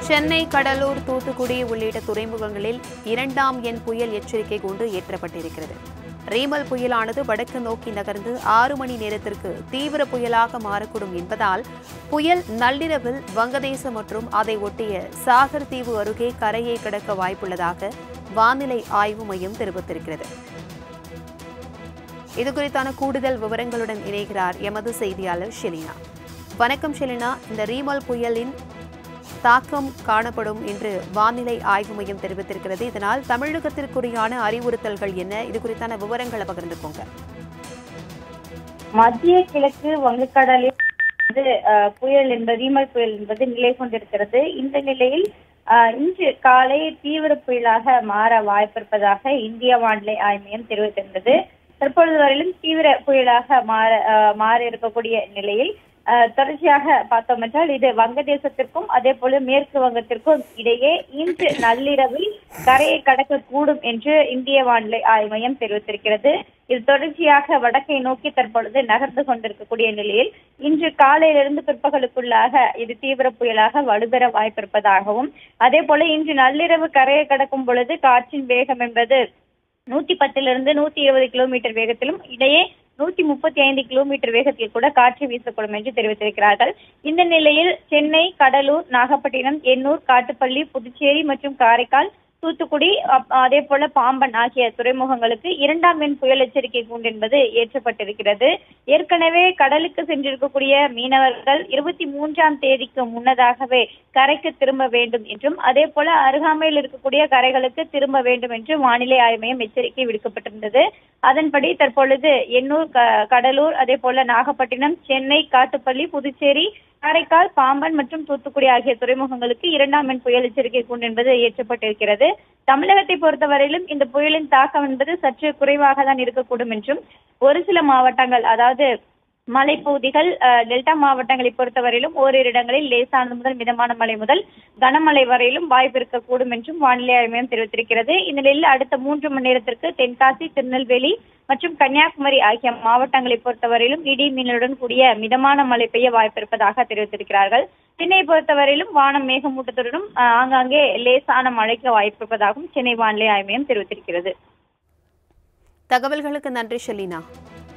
சென்னை கடலூர் தூத்துக்குடி உள்ளிட்ட துறைமுகங்களில் இரண்டாம் எண் புயல் எச்சரிக்கை கூண்டு ஏற்றப்பட்டிருக்கிறது ரீமல் புயலானது வடக்கு நோக்கி நகர்ந்து ஆறு மணி நேரத்திற்கு தீவிர புயலாக மாறக்கூடும் என்பதால் புயல் நள்ளிரவில் வங்கதேசம் மற்றும் அதை ஒட்டிய சாகர் தீவு அருகே கரையை கடக்க வாய்ப்புள்ளதாக வானிலை ஆய்வு மையம் தெரிவித்திருக்கிறது இதுகுறித்தான கூடுதல் விவரங்களுடன் இணைகிறார் எமது செய்தியாளர் ஷெலினா வணக்கம் ஷெலினா இந்த ரீமல் புயலின் தாக்கம் காணப்படும் என்று வானிலை ஆய்வு மையம் தெரிவித்திருக்கிறது இதனால் தமிழகத்திற்குரியான அறிவுறுத்தல்கள் என்ன இது குறித்தான விவரங்களை பகிர்ந்துக்கோங்க மத்திய கிழக்கு வங்கக்கடலில் வந்து அஹ், புயல் என்பது ரீமல் புயல் என்பது நிலை கொண்டிருக்கிறது இந்த நிலையில் அஹ், இன்று காலை தீவிர புயலாக மாற வாய்ப்பிருப்பதாக இந்திய வானிலை ஆய்வு மையம் தெரிவித்திருந்தது தற்பொழுது வரையிலும் தீவிர புயலாக மாற அஹ், மாற இருக்கக்கூடிய நிலையில் அஹ், தொடர்ச்சியாக பார்த்தோம் என்றால் இது வங்கதேசத்திற்கும் அதே போல மேற்கு வங்கத்திற்கும் இடையே இன்று நள்ளிரவில் கரையை கடக்கக்கூடும் என்று இந்திய வானிலை ஆய்வு மையம் தெரிவித்திருக்கிறது இது தொடர்ச்சியாக வடக்கை நோக்கி தற்பொழுது நகர்ந்து கொண்டிருக்கக்கூடிய நிலையில் இன்று காலையிலிருந்து பிற்பகலுக்குள்ளாக இது தீவிர புயலாக வலுப்பெற வாய்ப்பிருப்பதாகவும் அதே போல இன்று நள்ளிரவு கரையை கடக்கும் பொழுது காற்றின் வேகம் என்பது நூத்தி பத்திலிருந்து நூத்தி இருபது கிலோமீட்டர் வேகத்திலும் இடையே நூத்தி முப்பத்தி ஐந்து கிலோமீட்டர் வேகத்தில் கூட காற்று வீசக்கூடும் என்று தெரிவித்திருக்கிறார்கள் இந்த நிலையில் சென்னை கடலூர் நாகப்பட்டினம் எண்ணூர் காட்டுப்பள்ளி புதுச்சேரி மற்றும் காரைக்கால் தூத்துக்குடி அப்- அதே போல பாம்பன் ஆகிய துறைமுகங்களுக்கு இரண்டாம் எண் புயல் எச்சரிக்கை கூண்டு என்பது ஏற்றப்பட்டிருக்கிறது ஏற்கனவே கடலுக்கு சென்றிருக்கக்கூடிய மீனவர்கள் இருபத்தி மூன்றாம் தேதிக்கு முன்னதாகவே கரைக்கு திரும்ப வேண்டும் என்றும் அதே போல அருகாமையில் இருக்கக்கூடிய கரைகளுக்கு திரும்ப வேண்டும் என்று வானிலை ஆய்வு மையம் எச்சரிக்கை விடுக்கப்பட்டிருந்தது அதன்படி தற்பொழுது எண்ணூர் க- கடலூர் அதே போல நாகப்பட்டினம் சென்னை காட்டுப்பள்ளி புதுச்சேரி காரைக்கால் பாம்பன் மற்றும் தூத்துக்குடி ஆகிய துறைமுகங்களுக்கு இரண்டாம் எண் புயல் எச்சரிக்கை கூண்டு என்பது ஏற்றப்பட்டிருக்கிறது தமிழகத்தை பொறுத்தவரையிலும் இந்த புயலின் தாக்கம் என்பது சற்று குறைவாக தான் இருக்கக்கூடும் என்றும் ஒரு சில மாவட்டங்கள் அதாவது மலைப்பகுதிகள் அஹ், டெல்டா மாவட்டங்களை பொறுத்தவரையிலும் ஓரிரு இடங்களில் லேசானது முதல் மிதமான மழை முதல் கனமழை வரையிலும் வாய்ப்பு இருக்கக்கூடும் என்றும் வானிலை ஆய்வு மையம் தெரிவித்திருக்கிறது இந்நிலையில் அடுத்த மூன்று மணி நேரத்திற்கு தென்காசி திருநெல்வேலி மற்றும் கன்னியாகுமரி ஆகிய மாவட்டங்களை பொறுத்தவரையிலும் இடி மின்னலுடன் கூடிய மிதமான மழை பெய்ய வாய்ப்பிருப்பதாக தெரிவித்திருக்கிறார்கள் சென்னையை பொறுத்தவரையிலும் வானம் மேகமூட்டத்துடனும் அஹ், ஆங்காங்கே லேசான மழைக்கு வாய்ப்பிருப்பதாகவும் சென்னை வானிலை ஆய்வு மையம் தெரிவித்திருக்கிறது தகவல்களுக்கு நன்றி ஷெலினா